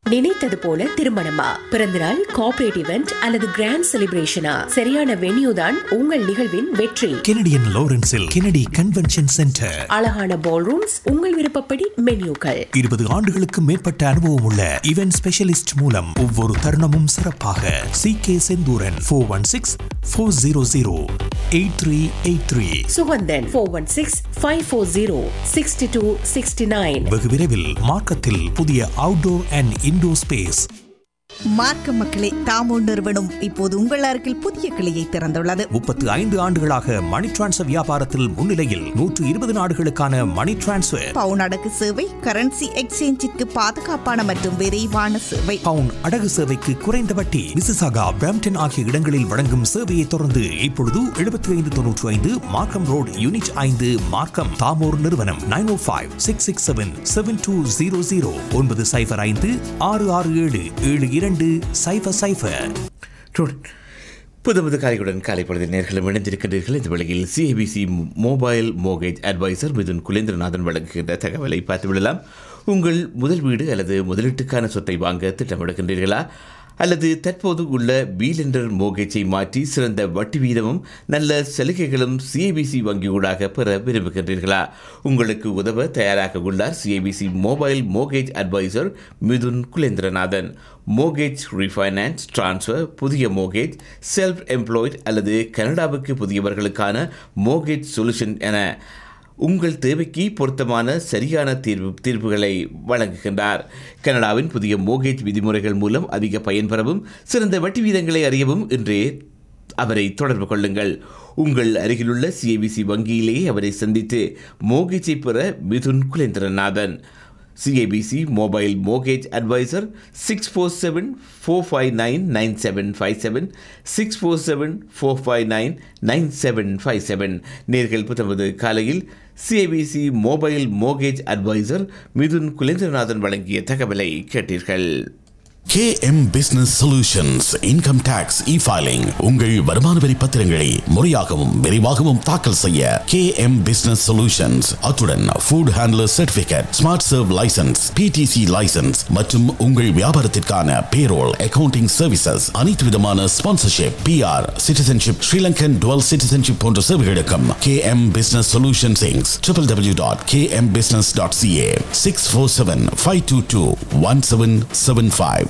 நினைத்தது போல திருமணமா பிறந்தநாள் கார்ப்பரேட் இவெண்ட் அல்லது கிராண்ட் செலிப்ரேஷனா சரியான வென்யூ தான் உங்கள் நிகழ்வின் வெற்றி கெனடியன் லாரன்ஸில் கெனடி கன்வென்ஷன் சென்டர் அழகான பால் ரூம்ஸ் உங்கள் விருப்பப்படி மென்யூக்கள் இருபது ஆண்டுகளுக்கு மேற்பட்ட அனுபவம் உள்ள இவென்ட் ஸ்பெஷலிஸ்ட் மூலம் ஒவ்வொரு தருணமும் சிறப்பாக C K Senthuran four one six four zero zero eight three eight three Suganthan four one six five four zero sixty two sixty nine வெகு விரைவில் மார்க்கத்தில் புதிய அவுட்டோர் அண்ட் இன்டோர் ஸ்பேஸ் மார்க்க மக்களே தாமோ நிறுவனம் இப்போது உங்கள் அருகில் புதிய கிளையை திறந்துள்ளது முப்பத்து ஐந்து ஆண்டுகளாக மணி டிரான்ஸ்ஃபர் வியாபாரத்தில் முன்னிலையில் நூற்று இருபது நாடுகளுக்கான மணி டிரான்ஸ்ஃபர் பவுன் அடகு சேவை கரன்சி எக்ஸ்சேஞ்சிற்கு பாதுகாப்பான மற்றும் விரைவான சேவை பவுன் அடகு சேவைக்கு குறைந்த வட்டி மிசிசாகா பிரம்டன் ஆகிய இடங்களில் வழங்கும் சேவையை தொடர்ந்து இப்பொழுது எழுபத்தி ஐந்து தொன்னூற்றி ஐந்து மார்க்கம் ரோடு யூனிட் ஐந்து மார்க்கம் தாமோர் நிறுவனம் nine O five six six seven seven two zero zero ஒன்பது சைஃபர் ஐந்து ஆறு ஆறு ஏழு ஏழு இரண்டு சைஃபர் சைஃபர் டூடன். புதுமது காலையுடன் காலை பொழுதில் நேர்களும் இணைந்திருக்கின்றீர்கள் இந்த வேளையில் CIBC mobile mortgage advisor Mithun Kulendranathan வழங்குகின்ற தகவலை பார்த்துவிடலாம் உங்கள் முதல் வீடு அல்லது முதலீட்டுக்கான சொத்தை வாங்க திட்டமிடுகின்றீர்களா அல்லது தற்போது உள்ள பீலெண்டர் மோகேஜை மாற்றி சிறந்த வட்டி வீதமும் நல்ல சலுகைகளும் சிஐபிசி வங்கியூடாக பெற விரும்புகின்றீர்களா உங்களுக்கு உதவ தயாராக உள்ளார் CIBC mobile mortgage advisor Mithun Kulendranathan mortgage refinance transfer புதிய மோகேஜ் செல்ஃப் எம்ப்ளாய்ட் அல்லது கனடாவுக்கு புதியவர்களுக்கான மோகேஜ் சொல்யூஷன் என உங்கள் தேவைக்கு பொருத்தமான சரியான தீர்வு தீர்வுகளை வழங்குகின்றார் கனடாவின் புதிய மோகேஜ் விதிமுறைகள் மூலம் அதிக பயன்பெறவும் சிறந்த வட்டி வீதங்களை அறியவும் இன்றே அவரை தொடர்பு கொள்ளுங்கள் உங்கள் அருகிலுள்ள சிஐபிசி வங்கியிலேயே அவரை சந்தித்து மோகேஜை பெற Mithun Kulendranathan CIBC mobile mortgage advisor six four seven four five nine nine seven five seven six four seven four five nine nine seven five seven நேர்கள் புத்தமது காலையில் CIBC mobile mortgage advisor Mithun Kulendranathan வழங்கிய தகவலை கேட்டீர்கள் KM Business Solutions Income Tax E-Filing உங்கள் வருமான வரி பத்திரங்களை முறையாகவும் விரைவாகவும் தாக்கல் செய்ய KM Business Solutions அத்துடன் Food Handler Certificate Smart Serve License PTC License மற்றும் உங்கள் வியாபாரத்திற்கான Payroll Accounting Services அனைத்து விதமான Sponsorship PR Citizenship Sri Lankan Dual Citizenship போன்ற சேவைகளுக்கும் KM Business Solutions Inc. www.kmbusiness.ca 647-522-1775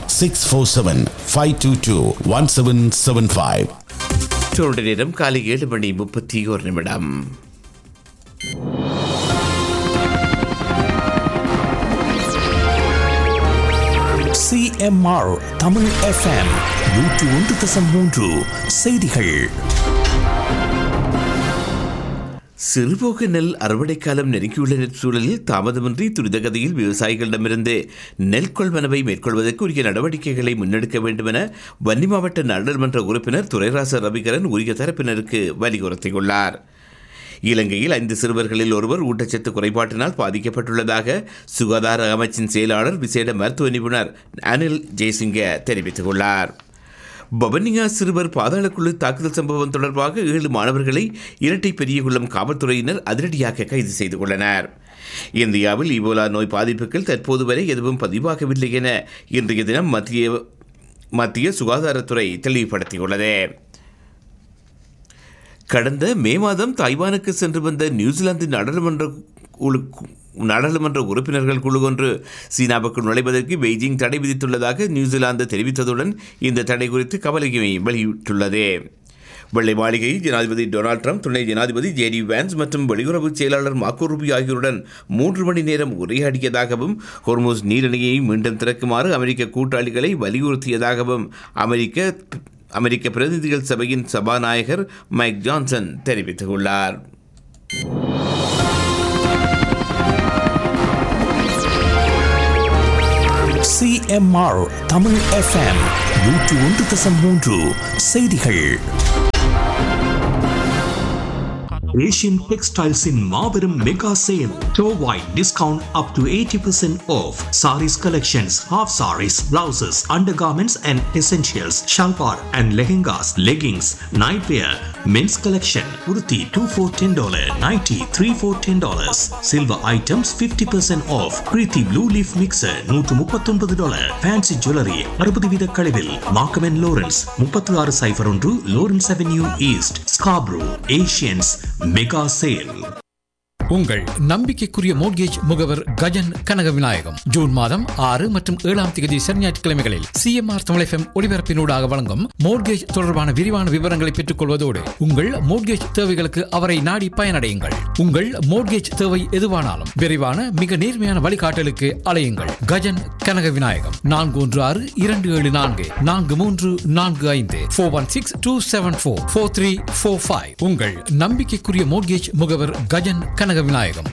647-522-1775 தொடர் நேரம் காலை ஏழு மணி முப்பத்தி ஒரு நிமிடம் சிஎம்ஆர் தமிழ் எஃப்எம் நூற்று ஒன்று தசம் மூன்று செய்திகள் சிறுபோக நெல் அறுவடை காலம் நெருங்கியுள்ள சூழலில் தாமதமின்றி துரிதகதியில் விவசாயிகளிடமிருந்து நெல் கொள்வனவை மேற்கொள்வதற்கு உரிய நடவடிக்கைகளை முன்னெடுக்க வேண்டுமென வன்னி மாவட்ட நாடாளுமன்ற உறுப்பினர் துரைராச ரவிகரன் உரிய தரப்பினருக்கு வலியுறுத்தியுள்ளார் இலங்கையில் ஐந்து சிறுவர்களில் ஒருவர் ஊட்டச்சத்து குறைபாட்டினால் பாதிக்கப்பட்டுள்ளதாக சுகாதார அமைச்சின் செயலாளர் விசேட மருத்துவ நிபுணர் அனில் ஜெய்சிங்க தெரிவித்துள்ளார் பவனியா சிறுவர் பாதாளக்குழு தாக்குதல் சம்பவம் தொடர்பாக ஏழு மாணவர்களை இரட்டை பெரியகுளம் காவல்துறையினர் அதிரடியாக கைது செய்து கொண்டனர் இந்தியாவில் இபோலா நோய் பாதிப்புகள் தற்போது வரை எதுவும் பதிவாகவில்லை என இன்றைய தினம் மத்திய மத்திய சுகாதாரத்துறை தெளிவுபடுத்தியுள்ளது கடந்த மே மாதம் தாய்வானுக்கு சென்று வந்த நியூசிலாந்து நாடாளுமன்ற குழு நாடாளுமன்ற உறுப்பினர்கள் குழு ஒன்று சீனாவுக்கு நுழைவதற்கு பெய்ஜிங் தடை விதித்துள்ளதாக நியூசிலாந்து தெரிவித்ததுடன் இந்த தடை குறித்து கவலையை வெளியிட்டுள்ளது வெள்ளை மாளிகை ஜனாதிபதி டொனால்ட் ட்ரம்ப் துணை ஜனாதிபதி ஜேடி வேன்ஸ் மற்றும் வெளியுறவு செயலாளர் மாக்கோ ரூபி ஆகியோருடன் மூன்று மணி நேரம் உரையாடியதாகவும் ஹொர்மோஸ் நீரிணையை மீண்டும் திறக்குமாறு அமெரிக்க கூட்டாளிகளை வலியுறுத்தியதாகவும் அமெரிக்க அமெரிக்க பிரதிநிதிகள் சபையின் சபாநாயகர் மைக் ஜான்சன் தெரிவித்துள்ளார் சிஎம்ஆர் தமிழ் எஃப்எம் நூற்று ஒன்று தசம் மூன்று செய்திகள் ஏஷியன் டெக்ஸ்டைல்ஸின் மாபெரும் மெகா சேல் டோ வைட் discount up to eighty percent off saris collections half saris blouses undergarments and essentials salwar and lehengas leggings nightwear men's collection உருத்தி two for ten dollar nighty three for ten dollars silver items fifty percent off Preethi blue leaf mixer நூற்று முப்பத்தொன்பது dollar fancy jewellery அறுபது வீத கழிவில் மார்க்கமென் Lawrence முப்பத்தி ஆறு cipher ஒன்று Lawrence avenue east Scarborough Asians mega sale உங்கள் நம்பிக்கைக்குரிய மோட்கேஜ் முகவர் கஜன் கனக விநாயகம் ஜூன் மாதம் ஆறு மற்றும் ஏழாம் தேதி சனி ஞாயிற்றுக்கிழமைகளில் சிஎம்ஆர் தமிழ் எஃப்எம் ஒளிபரப்பினூடாக வழங்கும் மோட்கேஜ் தொடர்பான விரிவான விவரங்களை பெற்றுக் கொள்வதோடு உங்கள் மோட்கேஜ் தேவைகளுக்கு அவரை நாடி பயனடையுங்கள் உங்கள் மோட்கேஜ் தேவை எதுவானாலும் விரைவான மிக நேர்மையான வழிகாட்டலுக்கு அலையுங்கள் கஜன் கனக விநாயகம் நான்கு ஒன்று ஆறு இரண்டு ஏழு நான்கு நான்கு மூன்று நான்கு ஐந்து four one six two seven four four three four five உங்கள் நம்பிக்கைக்குரிய மோட்கேஜ் முகவர் கஜன் கனக விநாயகம்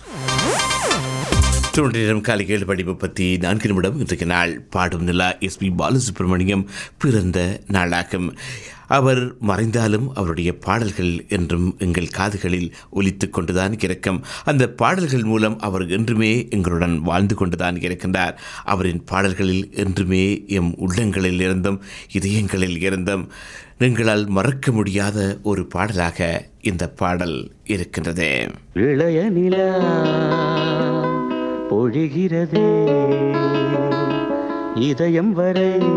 தொழிலும் காலை ஏழு மணி முப்பத்தி நான்கு நிமிடம் இன்றைக்கு நாள் பாடும் நிலா எஸ் பி பாலசுப்ரமணியம் பிறந்த நாளாகும் அவர் மறைந்தாலும் அவருடைய பாடல்கள் என்றும் எங்கள் காதுகளில் ஒலித்து கொண்டுதான் இருக்கும் அந்த பாடல்கள் மூலம் அவர் என்றுமே எங்களுடன் வாழ்ந்து கொண்டுதான் இருக்கின்றார் அவரின் பாடல்களில் என்றுமே எம் உள்ளங்களில் இருந்தும் இதயங்களில் இருந்தும் எங்களால் மறக்க முடியாத ஒரு பாடலாக இந்த பாடல் இருக்கின்றது இளைய நிலா பொழிகிறதே இதயம் வரை